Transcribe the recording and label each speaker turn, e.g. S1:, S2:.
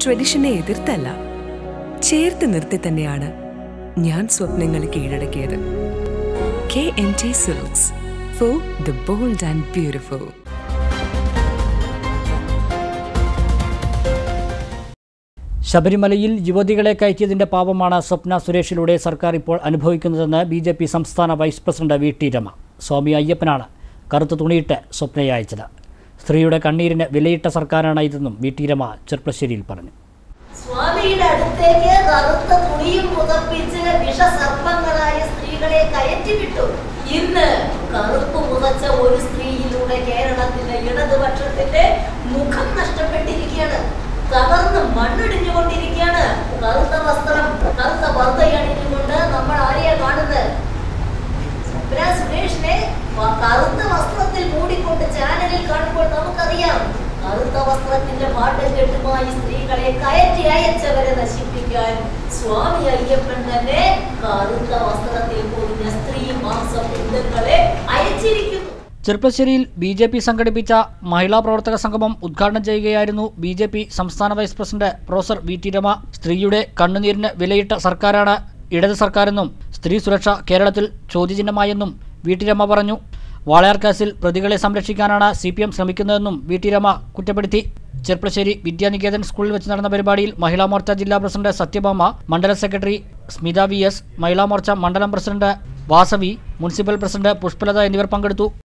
S1: ട്രഡിഷനെ എതിർത്തല്ല ചേർത്ത് നിർത്തി തന്നെയാണ് ഞാൻ സ്വപ്നങ്ങൾ കീഴടക്കിയത് K M T silks for the bold and beautiful
S2: ശബരിമലയിൽ യുവതികളെ കയറ്റിയതിന്റെ പാപമാണ് സ്വപ്ന സുരേഷിലൂടെ സർക്കാർ ഇപ്പോൾ അനുഭവിക്കുന്നതെന്ന് ബി ജെ പി സംസ്ഥാന vice president V T Rema Swami അയ്യപ്പനാണ് കറുത്ത തുണിയിട്ട് സ്വപ്നയെ അയച്ചത് സ്ത്രീയുടെ കണ്ണീരിന് വിലയിട്ട സർക്കാരാണ് ഇതെന്നും വി ടി രമ ചെർപ്പശ്ശേരിയിൽ പറഞ്ഞു
S3: സ്വാമിയുടെ അടുത്തേക്ക് കറുത്ത തുണിയും പുതപ്പിച്ച് വിഷസർപ്പങ്ങളായ സ്ത്രീകളെ കയറ്റിവിട്ടു ഇന്ന് കറുപ്പ് പുതച്ച ഒരു സ്ത്രീയിലൂടെ കേരളത്തിലെ ഇടതുപക്ഷത്തിന്റെ മുഖം നഷ്ടപ്പെട്ടിരിക്കുകയാണ് തകർന്ന് മണ്ണിടിഞ്ഞുകൊണ്ടിരിക്കുകയാണ് കറുത്ത വസ്ത്രം കറുത്ത വർദ്ധയണിഞ്ഞുകൊണ്ട് നമ്മൾ ആരെയാ കാണുന്നത് സ്വപ്ന സുരേഷിനെ വ- കറുത്ത വസ്ത്രത്തിൽ മൂടിക്കൊണ്ട് ചാനലിൽ കാണുമ്പോൾ നമുക്കറിയാം കറുത്ത വസ്ത്രത്തിന്റെ പാട്ടും കെട്ടുമായി സ്ത്രീകളെ കയറ്റി അയച്ചവരെ നശിപ്പിക്കാൻ സ്വാമി അയ്യപ്പൻ തന്നെ കറുത്ത വസ്ത്രത്തിൽ പൊതിഞ്ഞ സ്ത്രീ മാംസ ബന്ധുക്കളെ അയച്ചിരിക്കുന്നു
S2: ചെർപ്പശ്ശേരിയിൽ ബി ജെ പി സംഘടിപ്പിച്ച മഹിളാ പ്രവർത്തക സംഗമം ഉദ്ഘാടനം ചെയ്യുകയായിരുന്നു ബി ജെ പി സംസ്ഥാന vice president professor V T Rema സ്ത്രീയുടെ കണ്ണുനീരിന് വിലയിട്ട സർക്കാരാണ് ഇടത് സർക്കാരെന്നും സ്ത്രീ സുരക്ഷ കേരളത്തിൽ ചോദ്യചിഹ്നമായെന്നും വി ടി രമ പറഞ്ഞു വാളയാർ കേസിൽ പ്രതികളെ സംരക്ഷിക്കാനാണ് സി പി എം ശ്രമിക്കുന്നതെന്നും വി ടി രമ കുറ്റപ്പെടുത്തി ചെർപ്പശ്ശേരി വിദ്യാനികേതൻ സ്കൂളിൽ വെച്ച് നടന്ന പരിപാടിയിൽ മഹിളാ മോർച്ച ജില്ലാ പ്രസിഡന്റ് സത്യഭാമ മണ്ഡലം secretary Smitha V S Mahila Morcha മണ്ഡലം president Vasavi municipal president Pushpalatha എന്നിവർ പങ്കെടുത്തു